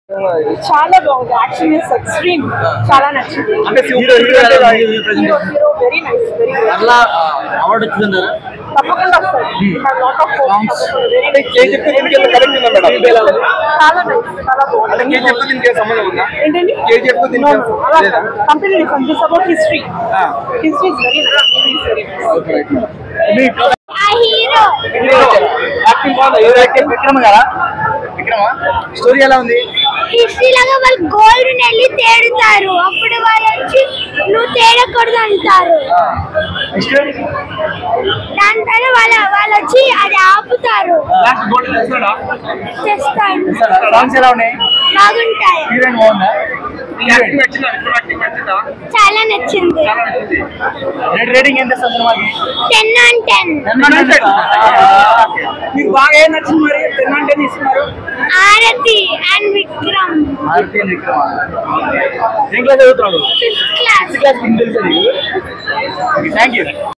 చాలా బాగుంది action is extreme చాలా నచ్చింది అంటే హీరో హీరో ఎలా ఉంది ఈ present? Hero hero very nice very అట్లా అవార్డు వచ్చిందన్నారా తప్పకుండా వస్తాయి లాట్ ఆఫ్ Songs. వెరీ అంటే కేజీఎఫ్ దీనికి ఎంత కనెక్ట్ ఉందా మేడం చాలా నైస్ చాలా అంటే బాగుంది కేజీఎఫ్ దీనికి ఏం సంబంధం ఉందా ఏంటండి కేజీఎఫ్ దీనికి లేదా company different this about history ah. History is very nice very ah hero acting బాగుందా ఏ యాక్టింగ్ విక్రమ కదా విక్రమ స్టోరీ ఎలా ఉంది హిస్టరీ లాగా వాళ్ళు గోల్డ్ వెళ్ళి తేడుతారు అప్పుడు వాళ్ళు వచ్చి నువ్వు తేడకూడదు అంటారు నెక్స్ట్ దాని తర్వాత వాళ్ళ వాళ్ళు వచ్చి అది ఆపుతారు లాస్ట్ గోల్డ్ చేస్తాడా తెస్తాడు సాంగ్స్ ఎలా ఉన్నాయి బాగుంటాయి హీరోయిన్ బాగుందా యాక్టింగ్ నచ్చిందా విక్రమ్ యాక్టింగ్ నచ్చిందా చాలా నచ్చింది చాలా నచ్చింది రేట్ రేటింగ్ ఎంత ఇస్తారు సినిమాకి టెన్ ఆన్ టెన్ మీకు బాగా ఏం నచ్చింది మరి టెన్ అంటే ఇస్తున్నారు ఆరతి అండ్ విక్రమ్ ఆర్తి అండ్ విక్రమ ఏం క్లాస్ చదువుతున్నాడు ఫిఫ్త్ క్లాస్ క్లాస్ తెలుసా నీకు థ్యాంక్ యూ